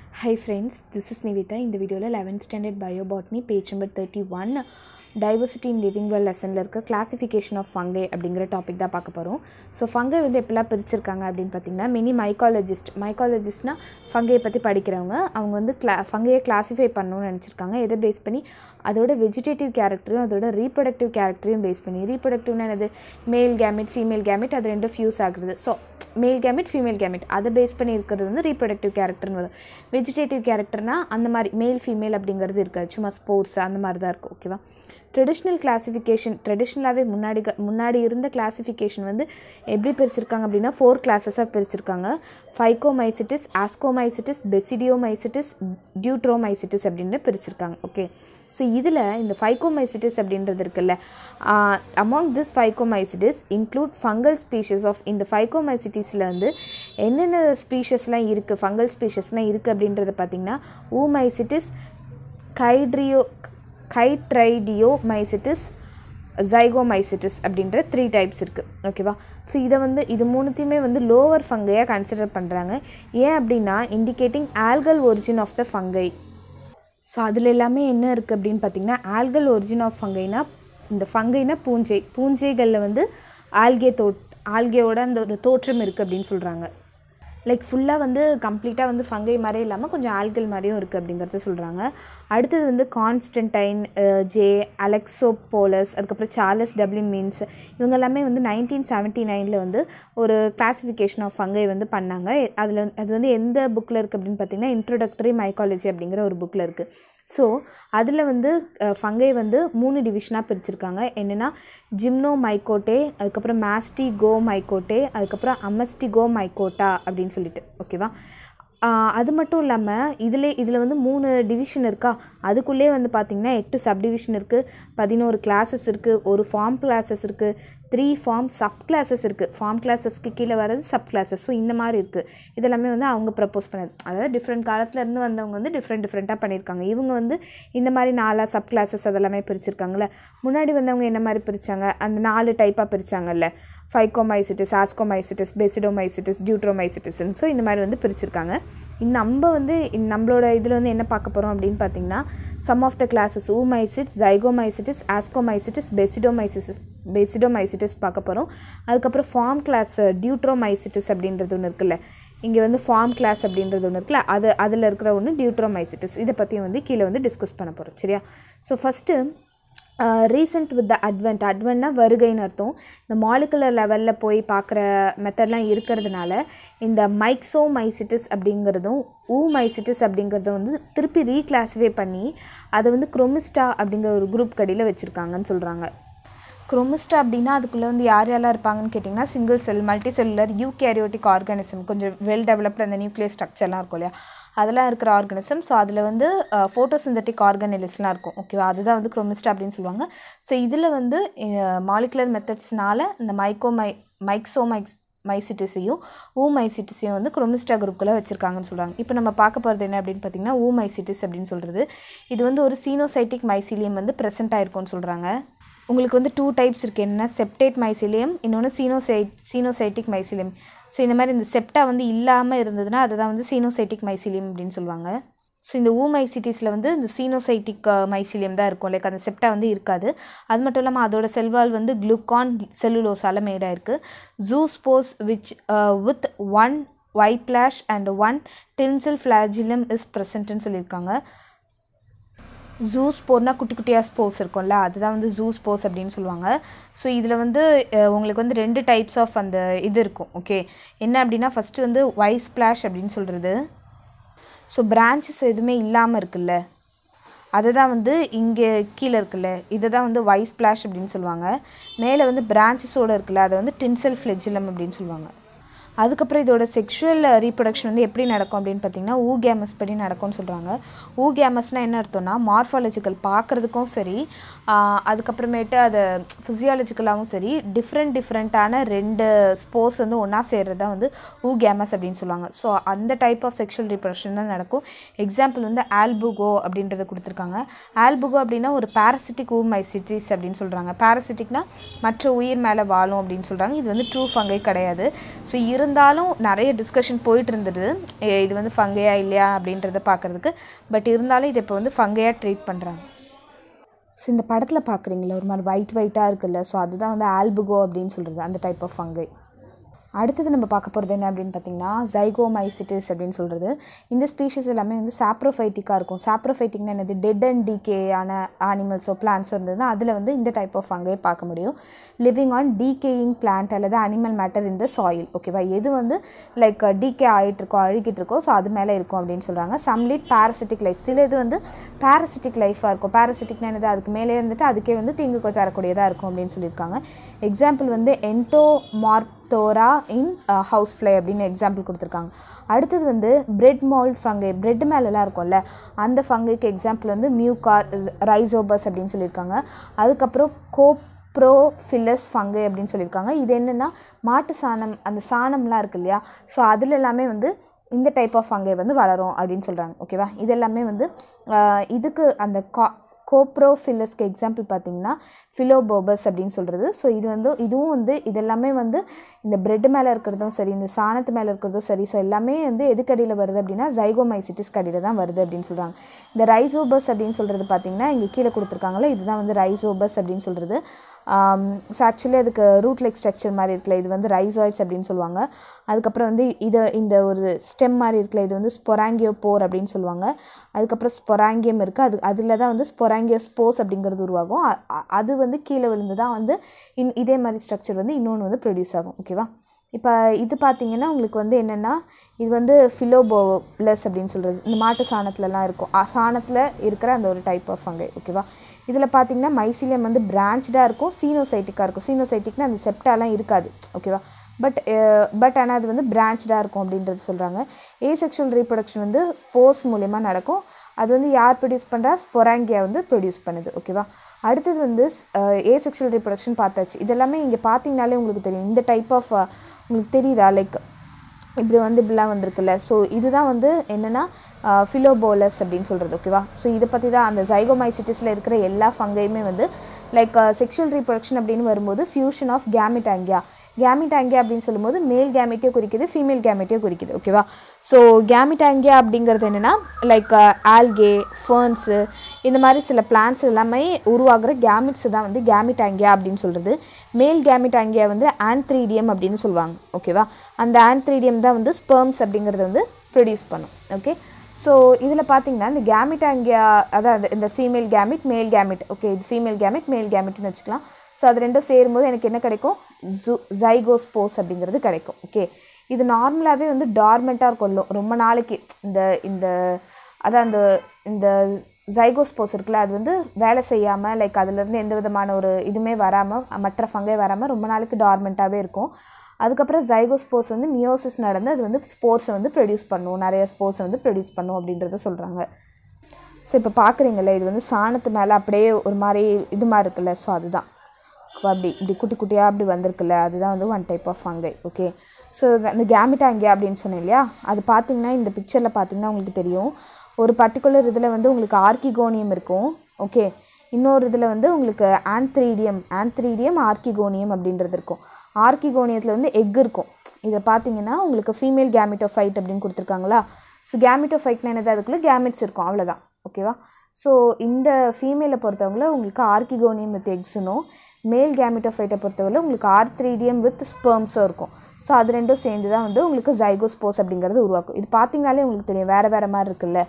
high friends this is Nivitha இந்த வீடியோவில் eleventh standard biobotany page number thirty one diversity in living world லெசனில் இருக்க classification of fungi அப்படிங்கிற topic தான் பார்க்க போகிறோம் ஸோ ஃபங்கை வந்து எப்படிலாம் பிரிச்சிருக்காங்க அப்படின்னு பார்த்தீங்கன்னா மினி மைக்காலஜிஸ்ட் மைக்காலஜிஸ்ட்னா ஃபங்கையை பற்றி படிக்கிறவங்க அவங்க வந்து கிளா ஃபங்கையை கிளாஸிஃபை பண்ணணும்னு நினச்சிருக்காங்க எதை பேஸ் பண்ணி அதோட வெஜிடேட்டிவ் கேரக்டரையும் அதோட ரீப்ரொடக்டிவ் கேரக்டரையும் பேஸ் பண்ணி ரீப்ரொடக்டிவ்னா என்னது மேல் கேமிட் ஃபீமேல் கேமிட் அது ரெண்டும் ஃபியூஸ் ஆகுறது so male gamete female gamete அதை பேஸ் பண்ணி இருக்கிறது வந்து ரீப்ரொடக்டிவ் கேரக்டர்னு வரும் வெஜிடேட்டிவ் கேரக்டர்னால் அந்த மாதிரி மேல் ஃபீமேல் அப்படிங்கிறது இருக்காது சும்மா ஸ்போர்ட்ஸ் அந்த மாதிரி தான் இருக்கும் ஓகேவா ட்ரெடிஷ்னல் கிளாஸிஃபிகேஷன் ட்ரெடிஷ்னலாகவே முன்னாடி க- முன்னாடி இருந்த கிளாஸிஃபிகேஷன் வந்து எப்படி பிரிச்சிருக்காங்க அப்படின்னா ஃபோர் கிளாஸஸாக பிரிச்சிருக்காங்க ஃபைகோமைசிட்டிஸ் ஆஸ்கோமைசிட்டிஸ் பெசிடியோமைசிட்டிஸ் டியூட்ரோமைசிட்டிஸ் அப்படின்னு பிரிச்சிருக்காங்க ஓகே ஸோ இதில் இந்த ஃபைகோமைசிட்டிஸ் அப்படின்றது இருக்குல்ல among this phycomycetes include fungal species of இந்த ஃபைகோமைசிட்டிஸில் வந்து என்னென்ன ஸ்பீஷஸ்லாம் இருக்குது ஃபங்கல் ஸ்பீஷஸ்லாம் இருக்குது அப்படின்றத பார்த்திங்கன்னா ஊமைசிட்டிஸ் கைட்ரியோ கைட்ரைடியோமைசிட்டிஸ் ஜைகோமைசிட்டிஸ் அப்படின்ற த்ரீ டைப்ஸ் இருக்குது ஓகேவா ஸோ இதை வந்து இது மூணுத்தையுமே வந்து லோவர் ஃபங்கையாக கன்சிடர் பண்ணுறாங்க ஏன் அப்படின்னா indicating algal origin of the fungi so அதில் எல்லாமே என்ன இருக்குது அப்படின்னு பார்த்தீங்கன்னா ஆல்கல் ஒரிஜின் ஆஃப் ஃபங்கைனா இந்த ஃபங்கைனா பூஞ்சை பூஞ்சைகளில் வந்து ஆல்கே தோட் ஆல்கேவோட அந்த ஒரு தோற்றம் இருக்குது அப்படின்னு சொல்கிறாங்க லைக் ஃபுல்லாக வந்து கம்ப்ளீட்டாக வந்து ஃபங்கை மாதிரி இல்லாமல் கொஞ்சம் ஆல்கல் மாதிரியும் இருக்குது அப்படிங்கிறத சொல்கிறாங்க அடுத்தது வந்து கான்ஸ்டன்டைன் ஜே அலெக்சோபோலஸ் அதுக்கப்புறம் சார்லஸ் டப்ளின் மீன்ஸ் இவங்க எல்லாமே வந்து நைன்டீன் செவன்ட்டி நைனில் வந்து ஒரு கிளாஸிஃபிகேஷன் ஆஃப் ஃபங்கை வந்து பண்ணாங்க அதில் அது வந்து எந்த புக்கில் இருக்குது அப்படின்னு பார்த்தீங்கன்னா இன்ட்ரோடக்டரி மைக்காலஜி அப்படிங்கிற ஒரு புக்கில் இருக்குது ஸோ அதில் வந்து ஃபங்கை வந்து மூணு டிவிஷனாக பிரிச்சிருக்காங்க என்னென்னா ஜிம்னோ மைக்கோட்டே அதுக்கப்புறம் மாஸ்டி கோ மைக்கோட்டே அதுக்கப்புறம் அமஸ்டி கோ மைக்கோட்டா அப்படின்னு சொல்லிட்டு ஓகேவா ஆஹ் அது மட்டும் இல்லாமல் இதில் இதில் வந்து மூணு டிவிஷன் இருக்கா அதுக்குள்ளே வந்து பார்த்திங்கன்னா எட்டு சப் டிவிஷன் இருக்குது பதினோரு கிளாஸஸ் இருக்குது ஒரு ஃபார்ம் கிளாஸஸ் இருக்குது த்ரீ ஃபார்ம் சப் கிளாஸஸ் இருக்குது ஃபார்ம் கிளாஸஸ்க்கு கீழே வர்றது சப் கிளாஸஸ் ஸோ இந்த மாதிரி இருக்குது இதெல்லாமே வந்து அவங்க ப்ரப்போஸ் பண்ணது அதாவது டிஃப்ரெண்ட் காலத்துல இருந்து வந்தவங்க வந்து டிஃப்ரெண்ட் டிஃப்ரெண்ட்டாக பண்ணியிருக்காங்க இவங்க வந்து இந்த மாதிரி நாலா சப் கிளாஸஸ் அதெல்லாமே பிரிச்சிருக்காங்கல்ல முன்னாடி வந்தவங்க என்ன மாதிரி பிரித்தாங்க அந்த நாலு டைப்பாக பிரித்தாங்கல்ல ஃபைகோமைசிட்டிஸ் ஆஸ்கோமைசிட்டிஸ் பெசிடோமைசிட்டிஸ் டியூட்ரோமைசிட்டிஸ்ன்னு ஸோ இந்த மாதிரி வந்து பிரிச்சிருக்காங்க இந்த நம்ம வந்து இந்த நம்மளோட இதில் வந்து என்ன பார்க்க போகிறோம் அப்படின்னு பார்த்தீங்கன்னா some of the classes oomycetes zygomycetes ascomycetes basidiomycetes basidiomycetes பார்க்க போகிறோம் அதுக்கப்புறம் ஃபார்ம் கிளாஸ் டியூட்ரோமைசிட்டிஸ் அப்படின்றது ஒன்று இருக்குல்ல இங்கே வந்து ஃபார்ம் கிளாஸ் அப்படின்றது ஒன்று இருக்குல்ல அது அதில் இருக்கிற ஒன்று டியூட்ரோமைசிட்டிஸ் இதை பற்றியும் வந்து கீழே வந்து டிஸ்கஸ் பண்ண போகிறோம் சரியா so first recent with the advent அட்வென்ட்னா வருகைன்னு அர்த்தம் இந்த மாலிகுலர் லெவலில் போய் பார்க்குற மெத்தட்லாம் இருக்கிறதுனால இந்த மைக்ஸோமைசிட்டிஸ் அப்படிங்கிறதும் ஊமைசிட்டிஸ் அப்படிங்கிறதும் வந்து திருப்பி ரீக்ளாஸிஃபை பண்ணி அதை வந்து குரோமிஸ்டா அப்படிங்கிற ஒரு குரூப் கடியில் வச்சுருக்காங்கன்னு சொல்கிறாங்க குரோமிஸ்டா அப்படின்னா அதுக்குள்ளே வந்து யார் யாரெல்லாம் இருப்பாங்கன்னு கேட்டிங்கன்னா single cell multi cellular eukaryotic organism கொஞ்சம் வெல் டெவலப்டு அந்த நியூக்ளியர் ஸ்ட்ரக்சர்லாம் இருக்கும் இல்லையா அதெல்லாம் இருக்கிற ஆர்கானிசம் ஸோ அதில் வந்து ஃபோட்டோசிந்தட்டிக் ஆர்கானிலிஸ்லாம் இருக்கும் ஓகேவா அதுதான் வந்து குரோமிஸ்டா அப்படின்னு சொல்லுவாங்க ஸோ இதில் வந்து மாலிகுலர் மெத்தட்ஸ்னால இந்த மைக்கோமை மைக்ஸோமைக்ஸ் மைசிட்டிஸையும் ஊமைசிட்டிஸையும் வந்து குரோமிஸ்டா குரூப்புக்குள்ளே வச்சுருக்காங்கன்னு சொல்கிறாங்க இப்போ நம்ம பார்க்க போகிறது என்ன அப்படின்னு பார்த்தீங்கன்னா ஊமைசிட்டிஸ் அப்படின்னு சொல்கிறது இது வந்து ஒரு சீனோசைட்டிக் மைசீலியம் வந்து ப்ரெசென்ட் ஆயிருக்கும்னு சொல்கிறாங்க உங்களுக்கு வந்து டூ டைப்ஸ் இருக்குது என்ன செப்டேட் மைசிலியம் இன்னொன்று சீனோசைட் சீனோசைட்டிக் மைசிலியம் ஸோ இந்த மாதிரி இந்த செப்டா வந்து இல்லாமல் இருந்ததுன்னா அதை தான் வந்து சீனோசைட்டிக் மைசிலியம் அப்படின்னு சொல்லுவாங்க ஸோ இந்த ஊமைசிட்டிஸில் வந்து இந்த சீனோசைட்டிக் மைசிலியம் தான் இருக்கும் லைக் அந்த செப்டா வந்து இருக்காது அது மட்டும் இல்லாமல் அதோட செல்வால் வந்து குளுக்கான் செல்லுலோஸால் மேடாக இருக்குது zoospores which with one whiplash and one tinsel flagellum is ப்ரெசன்ட்னு சொல்லியிருக்காங்க ஜூ ஸ்போர்னால் குட்டி குட்டியாக ஸ்போர்ஸ் இருக்கும்ல அதுதான் வந்து ஜூ ஸ்போர்ஸ் அப்படின்னு சொல்லுவாங்க ஸோ இதில் வந்து அஹ், உங்களுக்கு வந்து ரெண்டு டைப்ஸ் ஆஃப் அந்த இது இருக்கும் ஓகே என்ன அப்படின்னா ஃபஸ்ட்டு வந்து ஒய் ஸ்ப்ளாஷ் அப்படின்னு சொல்கிறது ஸோ பிரான்ச்சஸ் எதுவுமே இல்லாமல் இருக்குல்ல அதுதான் வந்து இங்கே கீழே இருக்குல்ல இதை தான் வந்து ஒய் ஸ்ப்ளாஷ் அப்படின்னு சொல்லுவாங்க மேலே வந்து பிரான்ச்சஸோடு இருக்குல்ல அதை வந்து டின்சல் ஃப்ளெஜிலம் அப்படின்னு சொல்லுவாங்க அதுக்கப்புறம் இதோட செக்ஷுவல் ரீப்ரொடக்ஷன் வந்து எப்படி நடக்கும் அப்படின்னு பார்த்தீங்கன்னா ஊ கேமஸ் படி நடக்கும்னு சொல்கிறாங்க ஊ கேமஸ்னால் என்ன அர்த்தம்னா மார்ஃபாலஜிக்கல் பார்க்குறதுக்கும் சரி ஆஹ் அதுக்கப்புறமேட்டு அதை ஃபிசியாலஜிக்கலாகவும் சரி டிஃப்ரெண்ட் டிஃப்ரெண்ட்டான ரெண்டு ஸ்போர்ஸ் வந்து ஒன்றா சேர்றது தான் வந்து ஊ கேமஸ் அப்படின்னு சொல்லுவாங்க ஸோ அந்த டைப் ஆஃப் செக்ஷுவல் ரீப்ரொடக்ஷன் தான் நடக்கும் எக்ஸாம்பிள் வந்து ஆல்புகோ அப்படின்றத கொடுத்துருக்காங்க ஆல்புகோ அப்படின்னா ஒரு பாரசிட்டிக் ஊமைசிட்டிஸ் அப்படின்னு சொல்கிறாங்க பாரசிட்டிக்னா மற்ற உயிர் மேலே வாழும் அப்படின்னு சொல்கிறாங்க இது வந்து ட்ரூ ஃபங்கை கிடையாது ஸோ இருந்தாலும் இருந்தாலும் நிறைய டிஸ்கஷன் போயிட்டு இருந்தது எ- இது வந்து ஃபங்கையா இல்லையா அப்படின்றத பார்க்குறதுக்கு பட் இருந்தாலும் இதை இப்போ வந்து ஃபங்கையாக ட்ரீட் பண்ணுறாங்க ஸோ இந்த படத்தில் பார்க்குறீங்களா ஒரு மாதிரி ஒயிட் ஒயிட்டாக இருக்குல்ல ஸோ அதுதான் வந்து ஆல்புகோ அப்படின்னு சொல்கிறது அந்த டைப் ஆஃப் ஃபங்கை அடுத்தது நம்ம பார்க்க போகிறது என்ன அப்படின்னு பார்த்தீங்கன்னா ஜைகோமைசிட்டிஸ் அப்படின்னு சொல்கிறது இந்த ஸ்பீஷிஸ் எல்லாமே வந்து சாப்ரோஃபைட்டிக்காக இருக்கும் சாப்ரோஃபைட்டிக்னா என்னது டெட் அண்ட் டிகே ஆன ஆனிமல்ஸோ பிளான்ஸோ இருந்ததுன்னா அதில் வந்து இந்த டைப் ஆஃப் ஃபங்கை பார்க்க முடியும் லிவிங் ஆன் டீகேயிங் பிளான்ட் அல்லது animal matter in the soil ஓகேவா எது வந்து லைக் டீகே ஆகிட்டு இருக்கோ அழுகிட்டு இருக்கோ ஸோ அது மேலே இருக்கும் அப்படின்னு சொல்கிறாங்க சம்லிட் parasitic லைஃப் சில இது வந்து parasitic லைஃபாக இருக்கும் parasiticனா என்னது அதுக்கு மேலே இருந்துட்டு அதுக்கே வந்து தீங்கு தரக்கூடியதாக இருக்கும் அப்படின்னு சொல்லியிருக்காங்க எக்ஸாம்பிள் வந்து Entomophthora in house fly அப்படின்னு எக்ஸாம்பிள் கொடுத்துருக்காங்க அடுத்தது வந்து பிரெட் மால்ட் ஃபங்கை பிரெட் மேலெலாம் இருக்கும்ல அந்த ஃபங்கைக்கு எக்ஸாம்பிள் வந்து மியூகார் ரைசோபஸ் அப்படின்னு சொல்லியிருக்காங்க அதுக்கப்புறம் கோப் ப்ரோஃபில்லஸ் ஃபங்கை அப்படின்னு சொல்லியிருக்காங்க இது என்னென்னா மாட்டு சாணம் அந்த சாணம்லாம் இருக்கு இல்லையா ஸோ அதில் எல்லாமே வந்து இந்த டைப் ஆஃப் ஃபங்கை வந்து வளரும் அப்படின்னு சொல்கிறாங்க ஓகேவா இது எல்லாமே வந்து ஆஹ், இதுக்கு அந்த கா கோப்ரோஃபில்லஸ்க்கு எக்ஸாம்பிள் பார்த்தீங்கன்னா ஃபிலோபோபஸ் அப்படின்னு சொல்கிறது ஸோ இது வந்து இதுவும் வந்து இதெல்லாமே வந்து இந்த பிரெட் மேலே இருக்கிறதும் சரி இந்த சாணத்து மேலே இருக்கிறதும் சரி ஸோ எல்லாமே வந்து எதுக்கு அடியில் வருது அப்படின்னா ஜைகோமைசிட்டிஸ் அடியில் தான் வருது அப்படின்னு சொல்கிறாங்க இந்த ரைசோபஸ் அப்படின்னு சொல்கிறது பார்த்தீங்கன்னா இங்கே கீழே கொடுத்துருக்காங்களே இதுதான் வந்து ரைசோபஸ் அப்படின்னு சொல்கிறது ஸோ ஆக்சுவலி அதுக்கு ரூட் லைக் ஸ்ட்ரக்சர் மாதிரி இருக்குல்ல இது வந்து ரைசாய்ட்ஸ் அப்படின்னு சொல்லுவாங்க அதுக்கப்புறம் வந்து இது இந்த ஒரு ஸ்டெம் மாதிரி இருக்குல்ல இது வந்து ஸ்பொராங்கியோ போர் அப்படின்னு சொல்லுவாங்க அதுக்கப்புறம் ஸ்பொராங்கியம் இருக்குது அது அதில் தான் வந்து ஸ்பொராங்கியோ ஸ்போஸ் அப்படிங்கிறது உருவாகும் அ- அ- அது வந்து கீழே விழுந்து தான் வந்து இன் இதே மாதிரி ஸ்ட்ரக்சர் வந்து இன்னொன்று வந்து ப்ரொடியூஸ் ஆகும் ஓகேவா இப்போ இது பார்த்தீங்கன்னா உங்களுக்கு வந்து என்னென்னா இது வந்து ஃபிலோபோலஸ் அப்படின்னு சொல்கிறது இந்த மாட்டு சாணத்துலலாம் இருக்கும் அ- சாணத்தில் இருக்கிற அந்த ஒரு டைப் ஆஃப் ஃபங்கை ஓகேவா இதில் பார்த்தீங்கன்னா மைசிலியம் வந்து பிரான்ச்சாக இருக்கும் சீனோசைட்டிக்காக இருக்கும் சீனோசைட்டிக்னா அந்த செப்டாலாம் இருக்காது ஓகேவா பட் பட் ஆனால் அது வந்து பிரான்ச்சாக இருக்கும் அப்படின்றது சொல்கிறாங்க ஏசெக்ஷுவல் ரீப்ரொடக்ஷன் வந்து ஸ்போர்ஸ் மூலயமா நடக்கும் அது வந்து யார் ப்ரொடியூஸ் பண்ணுறா ஸ்பொராங்கியா வந்து ப்ரொடியூஸ் பண்ணுது ஓகேவா அடுத்தது வந்து ஏசெக்ஷுவல் ரீப்ரொடக்ஷன் பார்த்தாச்சு இதெல்லாமே இங்கே பார்த்தீங்கனாலே உங்களுக்கு தெரியும் இந்த டைப் ஆஃப் உங்களுக்கு தெரியுதா லைக் இப்படி வந்து இப்படிலாம் வந்திருக்குல்ல ஸோ இதுதான் வந்து என்னென்னா ஃபிலோபோலஸ் அப்படின்னு சொல்கிறது ஓகேவா ஸோ இதை பற்றி தான் அந்த ஜைகோமைசிட்டிஸில் இருக்கிற எல்லா ஃபங்கையுமே வந்து லைக் செக்ஷுவல் ரீப்ரொடக்ஷன் அப்படின்னு வரும்போது ஃபியூஷன் ஆஃப் கேமிட்டாங்கியா கேமிட்டாங்கியா அப்படின்னு சொல்லும்போது மேல் கேமிட்டையும் குறிக்குது ஃபீமேல் கேமிட்டையும் குறிக்குது ஓகேவா ஸோ கேமிட்டாங்கியா அப்படிங்கிறது என்னென்னா லைக் ஆல்கே ஃபர்ன்ஸு இந்த மாதிரி சில பிளான்ஸ் எல்லாமே உருவாகிற கேமிட்ஸ் தான் வந்து கேமிட்டாங்கியா அப்படின்னு சொல்கிறது மேல் கேமிட்டாங்கியா வந்து ஆன்த்ரீடியம் அப்படின்னு சொல்லுவாங்க ஓகேவா அந்த ஆன்த்ரீடியம் தான் வந்து ஸ்பெர்ம்ஸ் அப்படிங்கிறத வந்து ப்ரொடியூஸ் பண்ணும் ஓகே ஸோ இதில் பார்த்தீங்கன்னா இந்த கேமிட்டாங்கியா அதாவது இந்த female gamete male gamete okay இது ஃபீமேல் கேமிட் மேல் கேமிட்னு வச்சுக்கலாம் ஸோ அது ரெண்டும் சேரும்போது எனக்கு என்ன கிடைக்கும் ஜு ஜைகோஸ்போஸ் அப்படிங்கிறது கிடைக்கும் ஓகே இது நார்மலாகவே வந்து டார்மெண்ட்டாக இருக்கும் லொ- ரொம்ப நாளைக்கு இந்த இந்த அதான் அந்த இந்த ஜைகோஸ்போஸ் இருக்குல்ல அது வந்து வேலை செய்யாமல் லைக் அதுலேருந்து எந்த விதமான ஒரு இதுவுமே வராமல் மற்ற ஃபங்கை வராமல் ரொம்ப நாளைக்கு டார்மெண்ட்டாகவே இருக்கும் அதுக்கப்புறம் ஜைகோஸ்போர்ஸ் வந்து மியோசிஸ் நடந்து அது வந்து ஸ்போர்ட்ஸை வந்து ப்ரொடியூஸ் பண்ணும் நிறைய ஸ்போர்ட்ஸை வந்து ப்ரொடியூஸ் பண்ணும் அப்படின்றத சொல்கிறாங்க ஸோ இப்போ பார்க்குறீங்கல்ல இது வந்து சாணத்து மேலே அப்படியே ஒரு மாதிரி இது மாதிரி இருக்குல்ல ஸோ அதுதான் அப்படி இப்படி குட்டி குட்டியாக அப்படி வந்திருக்குல்ல அதுதான் வந்து one type of fungi okay so அந்த கேமிட்டாங்கியா அப்படின்னு சொன்னேன் இல்லையா அது பார்த்தீங்கன்னா இந்த பிக்சரில் பார்த்தீங்கன்னா உங்களுக்கு தெரியும் ஒரு பர்டிகுலர் இதில் வந்து உங்களுக்கு ஆர்கிகோனியம் இருக்கும் ஓகே இன்னொரு இதில் வந்து உங்களுக்கு ஆந்த்ரீடியம் ஆந்த்ரீடியம் ஆர்கிகோனியம் அப்படின்றது இருக்கும் ஆர்கிகோனியத்தில் வந்து எக் இருக்கும் இதை பார்த்தீங்கன்னா உங்களுக்கு ஃபீமேல் கேமிட்டோஃபைட் அப்படின்னு கொடுத்துருக்காங்களா ஸோ கேமிட்டோஃபைட்னா என்னது அதுக்குள்ளே கேமிட்ஸ் இருக்கும் அவ்வளோதான் ஓகேவா ஸோ இந்த ஃபீமேலை பொறுத்தவங்கள உங்களுக்கு ஆர்கிகோனியம் வித் எக்ஸுனும் மேல் கேமிட்டோஃபைட்டை பொறுத்தவரை உங்களுக்கு ஆர்த்ரீடியம் வித் ஸ்பெர்ம்ஸும் இருக்கும் ஸோ அது ரெண்டும் சேர்ந்து தான் வந்து உங்களுக்கு ஜைகோஸ்போஸ் அப்படிங்கிறது உருவாக்கும் இது பார்த்தீங்கனாலே உங்களுக்கு தெரியும் வேறு வேறு மாதிரி இருக்குல்ல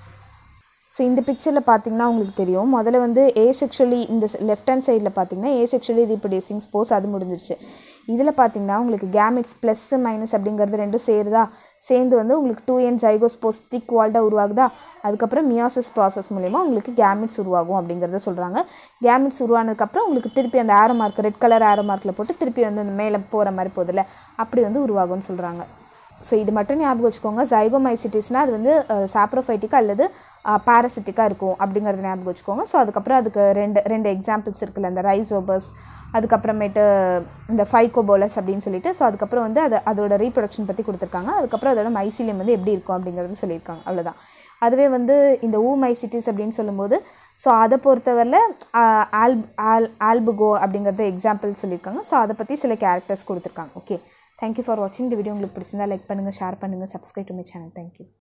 ஸோ இந்த பிக்சரில் பார்த்தீங்கன்னா உங்களுக்கு தெரியும் முதல்ல வந்து ஏசெக்ஷுவலி இந்த லெஃப்ட் ஹேண்ட் சைடில் பார்த்தீங்கன்னா ஏசெக்ஷுவலி ரீப்ரொடியூசிங் ஸ்போர்ஸ் அது முடிஞ்சிருச்சு இதில் பார்த்தீங்கன்னா உங்களுக்கு கேமிட்ஸ் ப்ளஸ் மைனஸ் அப்படிங்கிறது ரெண்டும் சேருதா சேர்ந்து வந்து உங்களுக்கு டூ என் ஜைகோஸ்போஸ் திக் வால்டாக உருவாகுதா அதுக்கப்புறம் மியாசிஸ் ப்ராசஸ் மூலயமா உங்களுக்கு கேமிட்ஸ் உருவாகும் அப்படிங்கிறத சொல்கிறாங்க கேமிட்ஸ் உருவானதுக்கப்புறம் உங்களுக்கு திருப்பி அந்த arrow mark red colour arrow மார்க்கில் போட்டு திருப்பி வந்து அந்த மேலே போகிற மாதிரி போதில்ல அப்படி வந்து உருவாகும்னு சொல்கிறாங்க ஸோ இது மட்டும் ஞாபகம் வச்சுக்கோங்க ஜைகோமைசிட்டிஸ்னால் அது வந்து சாப்ரோஃபைட்டிக்காக அல்லது பாரசிட்டிக்காக இருக்கும் அப்படிங்கிறத ஞாபகம் வச்சுக்கோங்க ஸோ அதுக்கப்புறம் அதுக்கு ரெண்டு ரெண்டு எக்ஸாம்பிள்ஸ் இருக்குல்ல இந்த ரைசோபஸ் அதுக்கப்புறமேட்டு இந்த ஃபைகோபோலஸ் அப்படின்னு சொல்லிட்டு ஸோ அதுக்கப்புறம் வந்து அது அதோட ரீப்ரொடக்ஷன் பற்றி கொடுத்துருக்காங்க அதுக்கப்புறம் அதோட மைசீலியம் வந்து எப்படி இருக்கும் அப்படிங்கிறது சொல்லியிருக்காங்க அவ்வளோதான் அதுவே வந்து இந்த ஊ மைசிட்டிஸ் அப்படின்னு சொல்லும்போது ஸோ அதை பொறுத்தவரையில் ஆல் ஆல் ஆல்புகோ அப்படிங்கிறத எக்ஸாம்பிள் சொல்லியிருக்காங்க ஸோ அதை பற்றி சில கேரக்டர்ஸ் கொடுத்துருக்காங்க ஓகே தேங்க்யூ ஃபார் வாட்சிங் இந்த வீடியோ உங்களுக்கு பிடிச்சிருந்தா லைக் பண்ணுங்கள் ஷேர் பண்ணுங்கள் subscribe to my channel thank you